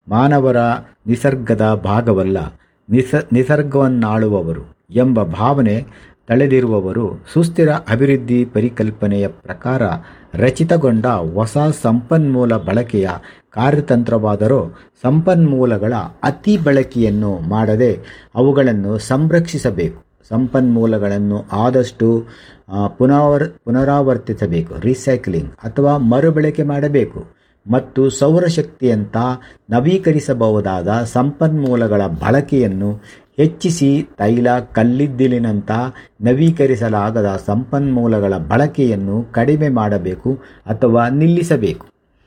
ಮಾನವರ ನಿಸರ್ಗದ ಭಾಗವಲ್ಲ ನಿಸ ನಿಸರ್ಗವನ್ನಾಳುವವರು ಎಂಬ ಭಾವನೆ ತಳೆದಿರುವವರು ಸುಸ್ಥಿರ ಅಭಿವೃದ್ಧಿ ಪರಿಕಲ್ಪನೆಯ ಪ್ರಕಾರ ರಚಿತಗೊಂಡ ಹೊಸ ಸಂಪನ್ಮೂಲ ಬಳಕೆಯ ಕಾರ್ಯತಂತ್ರವಾದರೂ ಸಂಪನ್ಮೂಲಗಳ ಅತಿ ಬಳಕೆಯನ್ನು ಮಾಡದೆ ಅವುಗಳನ್ನು ಸಂರಕ್ಷಿಸಬೇಕು ಸಂಪನ್ಮೂಲಗಳನ್ನು ಆದಷ್ಟು ಆ, ಪುನರಾವರ್ ಪುನರಾವರ್ತಿಸಬೇಕು ರೀಸೈಕ್ಲಿಂಗ್ ಅಥವಾ ಮರುಬಳಕೆ ಮಾಡಬೇಕು ಮತ್ತು ಸೌರಶಕ್ತಿಯಂಥ ನವೀಕರಿಸಬಹುದಾದ ಸಂಪನ್ಮೂಲಗಳ ಬಳಕೆಯನ್ನು ಹೆಚ್ಚಿಸಿ ತೈಲ ಕಲ್ಲಿದ್ದಿಲಿನಂಥ ನವೀಕರಿಸಲಾಗದ ಸಂಪನ್ಮೂಲಗಳ ಬಳಕೆಯನ್ನು ಕಡಿಮೆ ಮಾಡಬೇಕು ಅಥವಾ ನಿಲ್ಲಿಸಬೇಕು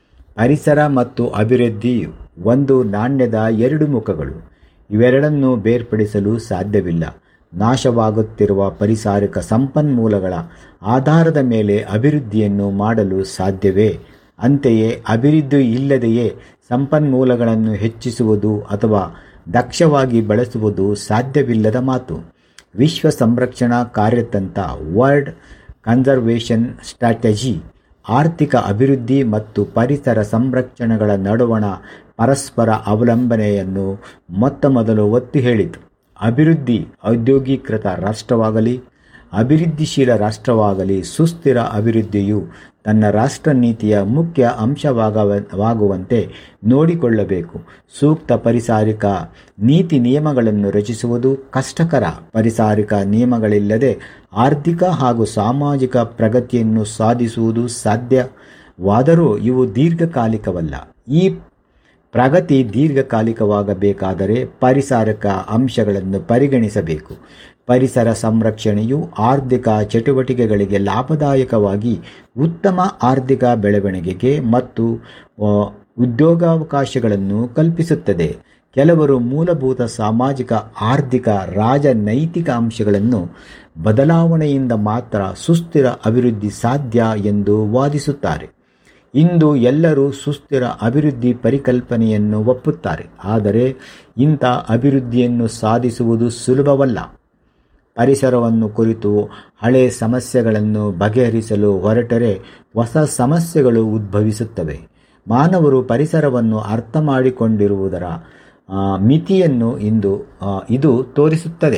ಪರಿಸರ ಮತ್ತು ಅಭಿವೃದ್ಧಿ ಒಂದು ನಾಣ್ಯದ ಎರಡು ಮುಖಗಳು ಇವೆರಡನ್ನು ಬೇರ್ಪಡಿಸಲು ಸಾಧ್ಯವಿಲ್ಲ ನಾಶವಾಗುತ್ತಿರುವ ಪರಿಸಾರಿಕ ಸಂಪನ್ಮೂಲಗಳ ಆಧಾರದ ಮೇಲೆ ಅಭಿವೃದ್ಧಿಯನ್ನು ಮಾಡಲು ಸಾಧ್ಯವೇ ಅಂತೆಯೇ ಅಭಿವೃದ್ಧಿ ಇಲ್ಲದೆಯೇ ಸಂಪನ್ಮೂಲಗಳನ್ನು ಹೆಚ್ಚಿಸುವುದು ಅಥವಾ ದಕ್ಷವಾಗಿ ಬಳಸುವುದು ಸಾಧ್ಯವಿಲ್ಲದ ಮಾತು ವಿಶ್ವ ಸಂರಕ್ಷಣಾ ಕಾರ್ಯತಂತ್ರ ವರ್ಲ್ಡ್ ಕನ್ಸರ್ವೇಷನ್ ಸ್ಟ್ರಾಟಜಿ ಆರ್ಥಿಕ ಅಭಿವೃದ್ಧಿ ಮತ್ತು ಪರಿಸರ ಸಂರಕ್ಷಣೆಗಳ ನಡುವಣ ಪರಸ್ಪರ ಅವಲಂಬನೆಯನ್ನು ಮೊತ್ತ ಮೊದಲು ಒತ್ತಿ ಹೇಳಿತು ಅಭಿವೃದ್ಧಿ ಔದ್ಯೋಗೀಕೃತ ರಾಷ್ಟ್ರವಾಗಲಿ ಅಭಿವೃದ್ಧಿಶೀಲ ರಾಷ್ಟ್ರವಾಗಲಿ ಸುಸ್ಥಿರ ಅಭಿವೃದ್ಧಿಯು ತನ್ನ ರಾಷ್ಟ್ರ ನೀತಿಯ ಮುಖ್ಯ ಅಂಶವಾಗವಾಗುವಂತೆ ನೋಡಿಕೊಳ್ಳಬೇಕು ಸೂಕ್ತ ಪರಿಸಾರಿಕ ನೀತಿ ನಿಯಮಗಳನ್ನು ರಚಿಸುವುದು ಕಷ್ಟಕರ ಪರಿಸಾರಿಕ ನಿಯಮಗಳಿಲ್ಲದೆ ಆರ್ಥಿಕ ಹಾಗೂ ಸಾಮಾಜಿಕ ಪ್ರಗತಿಯನ್ನು ಸಾಧಿಸುವುದು ಸಾಧ್ಯವಾದರೂ ಇವು ದೀರ್ಘಕಾಲಿಕವಲ್ಲ ಈ ಪ್ರಗತಿ ದೀರ್ಘಕಾಲಿಕವಾಗಬೇಕಾದರೆ ಪರಿಸಾರಕ ಅಂಶಗಳನ್ನು ಪರಿಗಣಿಸಬೇಕು ಪರಿಸರ ಸಂರಕ್ಷಣೆಯು ಆರ್ಥಿಕ ಚಟುವಟಿಕೆಗಳಿಗೆ ಲಾಭದಾಯಕವಾಗಿ ಉತ್ತಮ ಆರ್ಥಿಕ ಬೆಳವಣಿಗೆಗೆ ಮತ್ತು ಆ, ಉದ್ಯೋಗಾವಕಾಶಗಳನ್ನು ಕಲ್ಪಿಸುತ್ತದೆ ಕೆಲವರು ಮೂಲಭೂತ ಸಾಮಾಜಿಕ ಆರ್ಥಿಕ ರಾಜನೈತಿಕ ಅಂಶಗಳನ್ನು ಬದಲಾವಣೆಯಿಂದ ಮಾತ್ರ ಸುಸ್ಥಿರ ಅಭಿವೃದ್ಧಿ ಸಾಧ್ಯ ಎಂದು ವಾದಿಸುತ್ತಾರೆ ಇಂದು ಎಲ್ಲರೂ ಸುಸ್ಥಿರ ಅಭಿವೃದ್ಧಿ ಪರಿಕಲ್ಪನೆಯನ್ನು ಒಪ್ಪುತ್ತಾರೆ ಆದರೆ ಇಂಥ ಅಭಿವೃದ್ಧಿಯನ್ನು ಸಾಧಿಸುವುದು ಸುಲಭವಲ್ಲ ಪರಿಸರವನ್ನು ಕುರಿತು ಹಳೆ ಸಮಸ್ಯೆಗಳನ್ನು ಬಗೆಹರಿಸಲು ಹೊರಟರೆ ಹೊಸ ಸಮಸ್ಯೆಗಳು ಉದ್ಭವಿಸುತ್ತವೆ ಮಾನವರು ಪರಿಸರವನ್ನು ಅರ್ಥ ಮಾಡಿಕೊಂಡಿರುವುದರ ಆ, ಮಿತಿಯನ್ನು ಇಂದು ಆ, ಇದು ತೋರಿಸುತ್ತದೆ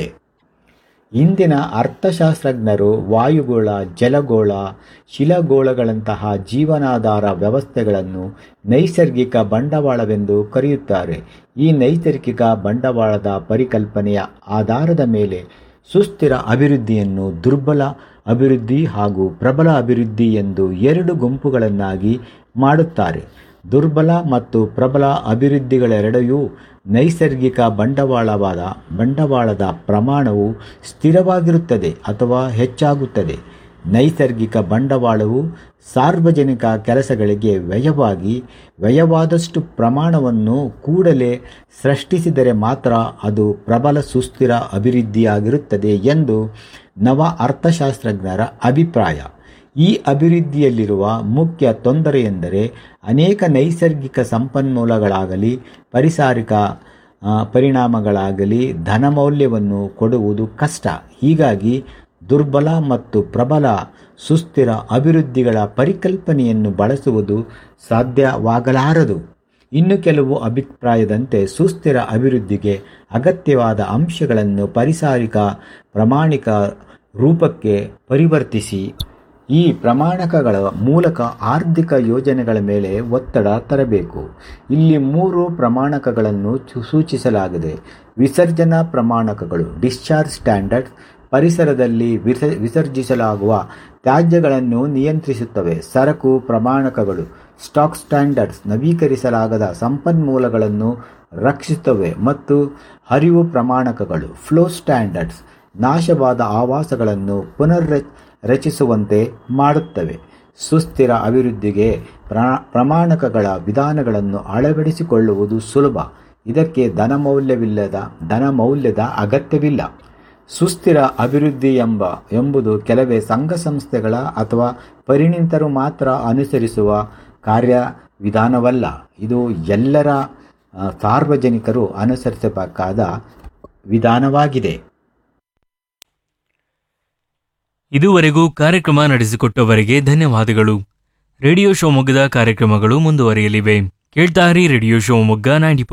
ಇಂದಿನ ಅರ್ಥಶಾಸ್ತ್ರಜ್ಞರು ವಾಯುಗೋಳ ಜಲಗೋಳ ಶಿಲಾಗೋಳಗಳಂತಹ ಜೀವನಾಧಾರ ವ್ಯವಸ್ಥೆಗಳನ್ನು ನೈಸರ್ಗಿಕ ಬಂಡವಾಳವೆಂದು ಕರೆಯುತ್ತಾರೆ ಈ ನೈಸರ್ಗಿಕ ಬಂಡವಾಳದ ಪರಿಕಲ್ಪನೆಯ ಆಧಾರದ ಮೇಲೆ ಸುಸ್ಥಿರ ಅಭಿವೃದ್ಧಿಯನ್ನು ದುರ್ಬಲ ಅಭಿವೃದ್ಧಿ ಹಾಗೂ ಪ್ರಬಲ ಅಭಿವೃದ್ಧಿ ಎಂದು ಎರಡು ಗುಂಪುಗಳನ್ನಾಗಿ ಮಾಡುತ್ತಾರೆ ದುರ್ಬಲ ಮತ್ತು ಪ್ರಬಲ ಅಭಿವೃದ್ಧಿಗಳೆರಡೆಯೂ ನೈಸರ್ಗಿಕ ಬಂಡವಾಳವಾದ ಬಂಡವಾಳದ ಪ್ರಮಾಣವು ಸ್ಥಿರವಾಗಿರುತ್ತದೆ ಅಥವಾ ಹೆಚ್ಚಾಗುತ್ತದೆ ನೈಸರ್ಗಿಕ ಬಂಡವಾಳವು ಸಾರ್ವಜನಿಕ ಕೆಲಸಗಳಿಗೆ ವ್ಯಯವಾಗಿ ವ್ಯಯವಾದಷ್ಟು ಪ್ರಮಾಣವನ್ನು ಕೂಡಲೇ ಸೃಷ್ಟಿಸಿದರೆ ಮಾತ್ರ ಅದು ಪ್ರಬಲ ಸುಸ್ಥಿರ ಅಭಿವೃದ್ಧಿಯಾಗಿರುತ್ತದೆ ಎಂದು ನವ ಅರ್ಥಶಾಸ್ತ್ರಜ್ಞರ ಅಭಿಪ್ರಾಯ ಈ ಅಭಿವೃದ್ಧಿಯಲ್ಲಿರುವ ಮುಖ್ಯ ತೊಂದರೆಯೆಂದರೆ ಅನೇಕ ನೈಸರ್ಗಿಕ ಸಂಪನ್ಮೂಲಗಳಾಗಲಿ ಪರಿಸಾರಿಕ ಆ, ಪರಿಣಾಮಗಳಾಗಲಿ ಧನಮೌಲ್ಯವನ್ನು ಕೊಡುವುದು ಕಷ್ಟ ಹೀಗಾಗಿ ದುರ್ಬಲ ಮತ್ತು ಪ್ರಬಲ ಸುಸ್ಥಿರ ಅಭಿವೃದ್ಧಿಗಳ ಪರಿಕಲ್ಪನೆಯನ್ನು ಬಳಸುವುದು ಸಾಧ್ಯವಾಗಲಾರದು ಇನ್ನು ಕೆಲವು ಅಭಿಪ್ರಾಯದಂತೆ ಸುಸ್ಥಿರ ಅಭಿವೃದ್ಧಿಗೆ ಅಗತ್ಯವಾದ ಅಂಶಗಳನ್ನು ಪರಿಸಾರಿಕ ಪ್ರಮಾಣಿಕ ರೂಪಕ್ಕೆ ಪರಿವರ್ತಿಸಿ ಈ ಪ್ರಮಾಣಕಗಳ ಮೂಲಕ ಆರ್ಥಿಕ ಯೋಜನೆಗಳ ಮೇಲೆ ಒತ್ತಡ ತರಬೇಕು ಇಲ್ಲಿ ಮೂರು ಪ್ರಮಾಣಕಗಳನ್ನು ಸು- ಸೂಚಿಸಲಾಗಿದೆ ವಿಸರ್ಜನಾ ಪ್ರಮಾಣಕಗಳು ಡಿಸ್ಚಾರ್ಜ್ ಸ್ಟ್ಯಾಂಡರ್ಡ್ ಪರಿಸರದಲ್ಲಿ ವಿಸ ವಿಸರ್ಜಿಸಲಾಗುವ ತ್ಯಾಜ್ಯಗಳನ್ನು ನಿಯಂತ್ರಿಸುತ್ತವೆ ಸರಕು ಪ್ರಮಾಣಕಗಳು ಸ್ಟಾಕ್ ಸ್ಟ್ಯಾಂಡರ್ಡ್ಸ್ ನವೀಕರಿಸಲಾಗದ ಸಂಪನ್ಮೂಲಗಳನ್ನು ರಕ್ಷಿಸುತ್ತವೆ ಮತ್ತು ಹರಿವು ಪ್ರಮಾಣಕಗಳು ಫ್ಲೋ ಸ್ಟ್ಯಾಂಡರ್ಡ್ಸ್ ನಾಶವಾದ ಆವಾಸಗಳನ್ನು ಪುನರ್ ರಚಿಸುವಂತೆ ಮಾಡುತ್ತವೆ ಸುಸ್ಥಿರ ಅಭಿವೃದ್ಧಿಗೆ ಪ್ರ- ಪ್ರಮಾಣಕಗಳ ವಿಧಾನಗಳನ್ನು ಅಳವಡಿಸಿಕೊಳ್ಳುವುದು ಸುಲಭ ಇದಕ್ಕೆ ಧನಮೌಲ್ಯವಿಲ್ಲದ ಧನಮೌಲ್ಯದ ಅಗತ್ಯವಿಲ್ಲ ಸುಸ್ಥಿರ ಅಭಿವೃದ್ಧಿ ಎಂಬ ಎಂಬುದು ಕೆಲವೇ ಸಂಘ ಸಂಸ್ಥೆಗಳ ಅಥವಾ ಪರಿಣಿತರು ಮಾತ್ರ ಅನುಸರಿಸುವ ಕಾರ್ಯವಿಧಾನವಲ್ಲ ಇದು ಎಲ್ಲರ ಆ, ಸಾರ್ವಜನಿಕರು ಅನುಸರಿಸಬೇಕಾದ ವಿಧಾನವಾಗಿದೆ ಇದುವರೆಗೂ ಕಾರ್ಯಕ್ರಮ ನಡೆಸಿಕೊಟ್ಟವರಿಗೆ ಧನ್ಯವಾದಗಳು ರೇಡಿಯೋ ಶಿವಮೊಗ್ಗದ ಕಾರ್ಯಕ್ರಮಗಳು ಮುಂದುವರಿಯಲಿವೆ ಕೇಳ್ತಾರಿ ರೇಡಿಯೋ ಶಿವಮೊಗ್ಗ ನೈಂಟಿ